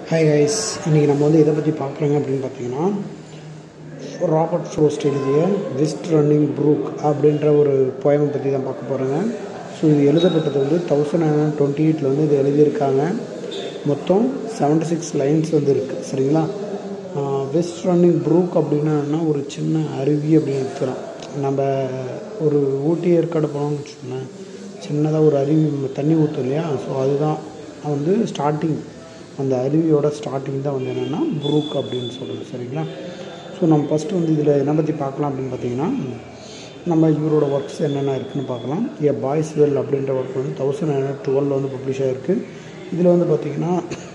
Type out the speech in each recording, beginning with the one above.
hi guys இன்றைக்கி நம்ம வந்து எதை பற்றி பார்க்குறோங்க அப்படின்னு பார்த்தீங்கன்னா ராபர்ட் ஃப்ரோஸ்ட் எழுதிய வெஸ்ட் ரன்னிங் ப்ரூக் அப்படின்ற ஒரு போயமை பற்றி தான் பார்க்க போகிறோங்க ஸோ இது எழுதப்பட்டது வந்து தௌசண்ட் நைன் டுவெண்ட்டி எயிட்டில் வந்து இது எழுதியிருக்காங்க மொத்தம் செவன்ட்டி சிக்ஸ் லைன்ஸ் வந்து இருக்குது சரிங்களா வெஸ்ட் ரன்னிங் ப்ரூக் அப்படின்னா என்ன ஒரு சின்ன அருவி அப்படின்னு எடுத்துக்கலாம் நம்ம ஒரு ஊட்டி ஏற்காடு போனோம்னு வச்சுக்கோங்களேன் சின்னதாக ஒரு அருவி நம்ம தண்ணி ஊற்றும் இல்லையா ஸோ அதுதான் வந்து ஸ்டார்டிங் அந்த அருவியோட ஸ்டார்டிங் தான் வந்து என்னென்னா ப்ரூக் அப்படின்னு சொல்கிறது சரிங்களா ஸோ நம்ம ஃபஸ்ட்டு வந்து இதில் என்ன பற்றி பார்க்கலாம் அப்படின்னு பார்த்தீங்கன்னா நம்ம இவரோட ஒர்க்ஸ் என்னென்ன இருக்குதுன்னு பார்க்கலாம் ஏ பாய்ஸ் வெல் அப்படின்ற ஒர்க் வந்து தௌசண்ட் நைன் டுவெலில் வந்து பப்ளிஷ் ஆகிருக்கு இதில் வந்து பார்த்திங்கன்னா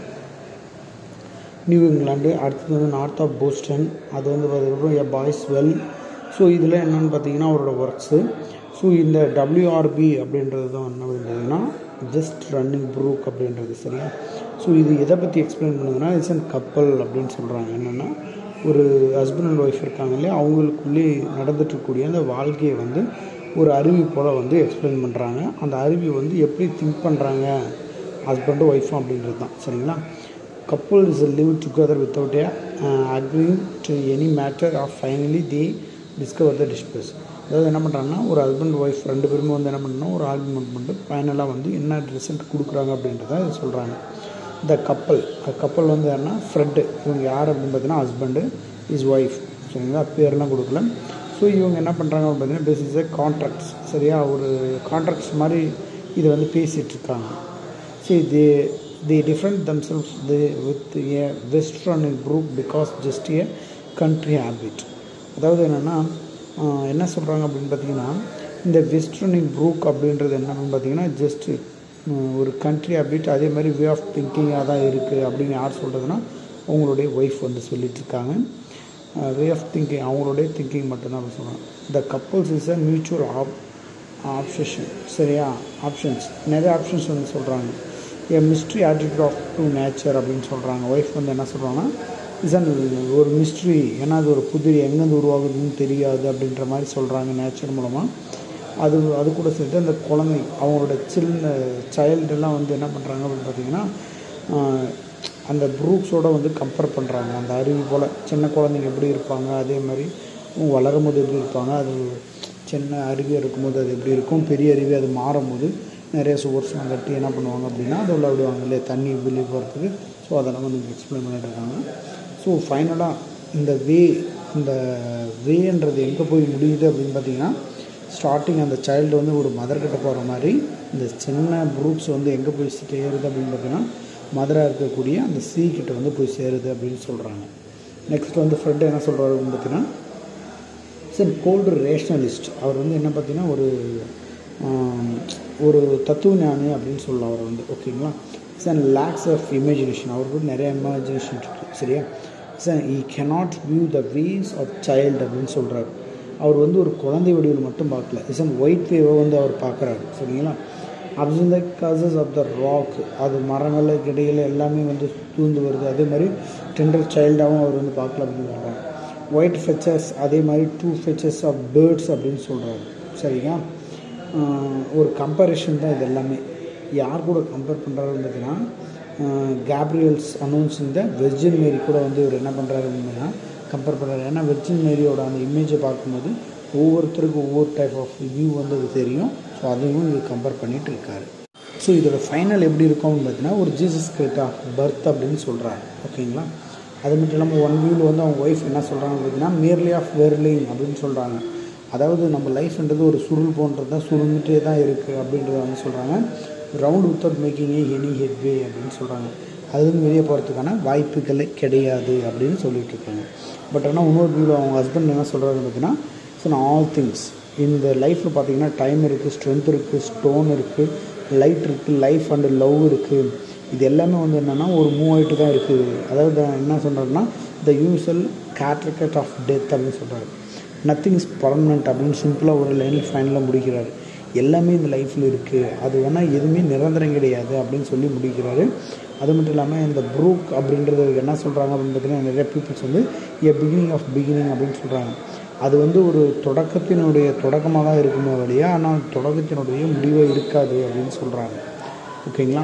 நியூ இங்கிலாந்து அடுத்தது வந்து நார்த் ஆஃப் போஸ்டன் அது வந்து பார்த்துக்கப்புறம் ஏ பாய்ஸ் வெல் ஸோ இதில் என்னென்னு பார்த்தீங்கன்னா அவரோட ஒர்க்ஸு ஸோ இந்த டபிள்யூஆர்பி அப்படின்றது தான் என்ன பார்த்தீங்கன்னா ஜஸ்ட் ரன்னிங் ப்ரூக் அப்படின்றது சரியா ஸோ இது எதை பற்றி எக்ஸ்பிளைன் பண்ணுதுன்னா இட்ஸ் அண்ட் கப்பல் அப்படின்னு சொல்கிறாங்க என்னென்னா ஒரு ஹஸ்பண்ட் அண்ட் ஒய்ஃப் இருக்காங்க இல்லையா அவங்களுக்குள்ளே நடந்துட்டுருக்கூடிய அந்த வாழ்க்கையை வந்து ஒரு அருவி போல் வந்து எக்ஸ்பிளைன் பண்ணுறாங்க அந்த அருவி வந்து எப்படி திங்க் பண்ணுறாங்க ஹஸ்பண்டும் ஒய்ஃபும் அப்படின்றது தான் சரிங்களா couple is live together without a agreeing to any matter of finally the discover the dispute அதாவது என்ன பண்ணுறாங்கன்னா ஒரு ஹஸ்பண்ட் ஒய்ஃப் ரெண்டு பேருமே வந்து என்ன பண்ணணும் ஒரு ஆர்குமெண்ட் பண்ணிட்டு ஃபைனலாக வந்து என்ன ரிசல்ட் கொடுக்குறாங்க அப்படின்றத சொல்கிறாங்க த கப்பல் கப்பல் வந்து யாருன்னா ஃப்ரெண்டு இவங்க யார் அப்படின்னு பார்த்தீங்கன்னா ஹஸ்பண்டு இஸ் ஒய்ஃப் சரிங்களா பேர்லாம் கொடுக்கல ஸோ இவங்க என்ன பண்ணுறாங்க அப்படின்னு பார்த்தீங்கன்னா பேசிஸ் கான்ட்ராக்ட்ஸ் சரியா ஒரு கான்ட்ராக்ட்ஸ் மாதிரி இதை வந்து பேசிகிட்டு இருக்காங்க சரி they the different themselves the with a western group because just a country habit அதாவது என்னென்னா என்ன சொல்கிறாங்க அப்படின்னு பார்த்தீங்கன்னா இந்த வெஸ்டர்னிங் ப்ரூக் அப்படின்றது என்னன்னு பார்த்தீங்கன்னா ஜஸ்ட்டு ஒரு கண்ட்ரி ஹேபிட் அதே மாதிரி வே ஆஃப் திங்கிங்காக தான் இருக்குது அப்படின்னு யார் சொல்கிறதுனா அவங்களுடைய ஒய்ஃப் வந்து சொல்லிகிட்ருக்காங்க வே ஆஃப் திங்கிங் அவங்களுடைய திங்கிங் மட்டும்தான் அப்படி சொல்கிறாங்க the couples is a mutual op option சரியா ஆப்ஷன்ஸ் நிறைய ஆப்ஷன்ஸ் வந்து சொல்கிறாங்க a mystery attitude of to nature அப்படின்னு சொல்கிறாங்க ஒய்ஃப் வந்து என்ன சொல்கிறாங்கன்னா இஸ் அன் ஒரு மிஸ்ட்ரி ஏன்னா அது ஒரு புதிரி எங்கேருந்து உருவாகுதுன்னு தெரியாது அப்படின்ற மாதிரி சொல்கிறாங்க நேச்சர் மூலமாக அது அது கூட சேர்த்து அந்த குழந்தை அவங்களோட சின்ன சைல்டெல்லாம் வந்து என்ன பண்ணுறாங்க அப்படின்னு பார்த்தீங்கன்னா அந்த ப்ரூக்ஸோடு வந்து கம்பேர் பண்ணுறாங்க அந்த அருவி போல் சின்ன குழந்தைங்க எப்படி இருப்பாங்க அதே மாதிரி வளரும் போது எப்படி இருப்பாங்க அது சின்ன அருவியாக இருக்கும்போது அது எப்படி இருக்கும் பெரிய அருவி அது மாறும் போது நிறைய சுவர்ஸ்லாம் கட்டி என்ன பண்ணுவாங்க அப்படின்னா அது உள்ள விடுவாங்க இல்லையா தண்ணி வெளியே போகிறதுக்கு ஸோ அதெல்லாம் வந்து எக்ஸ்பிளைன் பண்ணிட்டு இருக்காங்க ஸோ ஃபைனலாக இந்த வே இந்த வேன்றது எங்கே போய் முடியுது அப்படின்னு பார்த்தீங்கன்னா ஸ்டார்டிங் அந்த சைல்டு வந்து ஒரு மதர்கிட்ட போகிற மாதிரி இந்த சின்ன குரூப்ஸ் வந்து எங்கே போய் சேருது அப்படின்னு பார்த்தீங்கன்னா மதராக இருக்கக்கூடிய அந்த சீ கிட்ட வந்து போய் சேருது அப்படின்னு சொல்கிறாங்க நெக்ஸ்ட் வந்து ஃப்ரெண்டு என்ன சொல்கிறாரு அப்படின்னு பார்த்தீங்கன்னா சரி கோல்டு ரேஷ்னலிஸ்ட் அவர் வந்து என்ன பார்த்தீங்கன்னா ஒரு ஒரு தத்துவ ஞானி அப்படின்னு சொல்லலாம் அவர் வந்து ஓகேங்களா சார் லேக்ஸ் ஆஃப் இமேஜினேஷன் அவருக்கு நிறைய இமேஜினேஷன் இருக்குது சரியா sir he cannot view the ways of child அப்படின்னு சொல்கிறார் அவர் வந்து ஒரு குழந்தை வடிவில் மட்டும் பார்க்கல இஸ் அன் ஒயிட் வேவை வந்து அவர் பார்க்குறாரு சரிங்களா absent the causes of the rock அது மரங்களுக்கு இடையில் எல்லாமே வந்து தூந்து வருது அதே மாதிரி டெண்டர் சைல்டாகவும் அவர் வந்து பார்க்கல அப்படின்னு சொல்கிறாங்க ஒயிட் ஃபெச்சர்ஸ் அதே மாதிரி டூ ஃபெச்சர்ஸ் ஆஃப் பேர்ட்ஸ் அப்படின்னு சொல்கிறாரு சரிங்களா ஒரு கம்பேரிஷன் தான் இது எல்லாமே யார் கூட கம்பேர் பண்ணுறாருன்னு பார்த்தீங்கன்னா கேப்ரியல்ஸ் அனௌன்ஸ் இந்த வெர்ஜின் மேரி கூட வந்து இவர் என்ன பண்ணுறாரு அப்படின்னா கம்பேர் பண்ணுறாரு ஏன்னா வெர்ஜின் மேரியோட அந்த இமேஜை பார்க்கும்போது ஒவ்வொருத்தருக்கும் ஒவ்வொரு டைப் ஆஃப் வியூ வந்து அது தெரியும் ஸோ அதையும் இது கம்பேர் பண்ணிகிட்டு இருக்காரு ஸோ இதோட ஃபைனல் எப்படி இருக்கும் அப்படின்னு பார்த்தீங்கன்னா ஒரு ஜீசஸ் கிரேட் ஆஃப் பர்த் அப்படின்னு சொல்கிறாரு ஓகேங்களா அது மட்டும் இல்லாமல் ஒன் வியூவில் வந்து அவங்க ஒய்ஃப் என்ன சொல்கிறாங்க பார்த்தீங்கன்னா மியர்லி ஆஃப் வெர்லிங் அப்படின்னு சொல்கிறாங்க அதாவது நம்ம லைஃப்ன்றது ஒரு சுருள் போன்றது தான் சுருண்டுட்டே தான் இருக்குது அப்படின்றத வந்து சொல்கிறாங்க round without making a any headway அப்படின்னு சொல்கிறாங்க அதுவும் வெளியே போகிறதுக்கான வாய்ப்புகளே கிடையாது அப்படின்னு சொல்லிட்டு இருக்காங்க பட் ஆனால் இன்னொரு வியூவில் அவங்க ஹஸ்பண்ட் என்ன சொல்கிறாரு பார்த்தீங்கன்னா ஸோ ஆல் திங்ஸ் இந்த லைஃப்பில் பார்த்தீங்கன்னா டைம் இருக்குது ஸ்ட்ரென்த் இருக்குது ஸ்டோன் இருக்குது லைட் இருக்குது லைஃப் அண்டு லவ் இருக்குது இது எல்லாமே வந்து என்னென்னா ஒரு மூவ் ஆகிட்டு தான் இருக்குது அதாவது என்ன சொல்கிறாருன்னா the usual category of death அப்படின்னு சொல்கிறாரு நத்திங் இஸ் பர்மனண்ட் அப்படின்னு சிம்பிளாக ஒரு லைனில் ஃபைனலாக முடிக்கிறாரு எல்லாமே இந்த லைஃப்பில் இருக்குது அது வேணால் எதுவுமே நிரந்தரம் கிடையாது அப்படின்னு சொல்லி முடிக்கிறாரு அது மட்டும் இல்லாமல் இந்த ப்ரூக் அப்படின்றது என்ன சொல்கிறாங்க அப்படின்னு பார்த்தீங்கன்னா நிறைய பீப்புள்ஸ் வந்து ஏ பிகினிங் ஆஃப் பிகினிங் அப்படின்னு சொல்கிறாங்க அது வந்து ஒரு தொடக்கத்தினுடைய தொடக்கமாக தான் இருக்குமோ வழியா ஆனால் தொடக்கத்தினுடைய முடிவே இருக்காது அப்படின்னு சொல்கிறாங்க ஓகேங்களா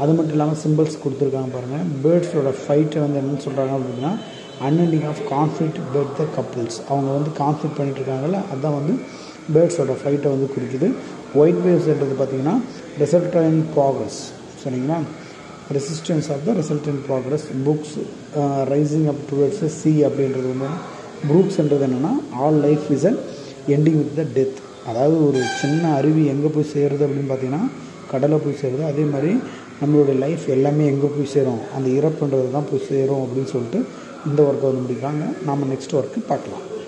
அது மட்டும் இல்லாமல் சிம்பிள்ஸ் கொடுத்துருக்காங்க பாருங்கள் பேர்ட்ஸோட ஃபைட்டை வந்து என்னென்னு சொல்கிறாங்க அப்படின்னா unending of conflict bet the couples அவங்க வந்து கான்ஃப்ளிக் பண்ணிட்டு இருக்காங்கல்ல அதுதான் வந்து பேர்ட்ஸோட ஃபைட்டை வந்து குறிக்குது ஒயிட் வேவ்ஸ்ன்றது பார்த்தீங்கன்னா ரிசல்டன் ப்ராக்ரஸ் சரிங்களா resistance of the resultant progress books rising up towards sea அப்படின்றது வந்து ப்ரூக்ஸ்ன்றது என்னென்னா all life is a ending with the death அதாவது ஒரு சின்ன அருவி எங்கே போய் சேருது அப்படின்னு பார்த்தீங்கன்னா கடலை போய் சேருது அதே மாதிரி நம்மளுடைய லைஃப் எல்லாமே எங்கே போய் சேரும் அந்த இறப்புன்றது தான் போய் சேரும் அப்படின்னு சொல்லிட்டு இந்த ஒர்க்கை வந்து முடிக்கிறாங்க நாம் நெக்ஸ்ட் ஒர்க்கு பார்க்கலாம்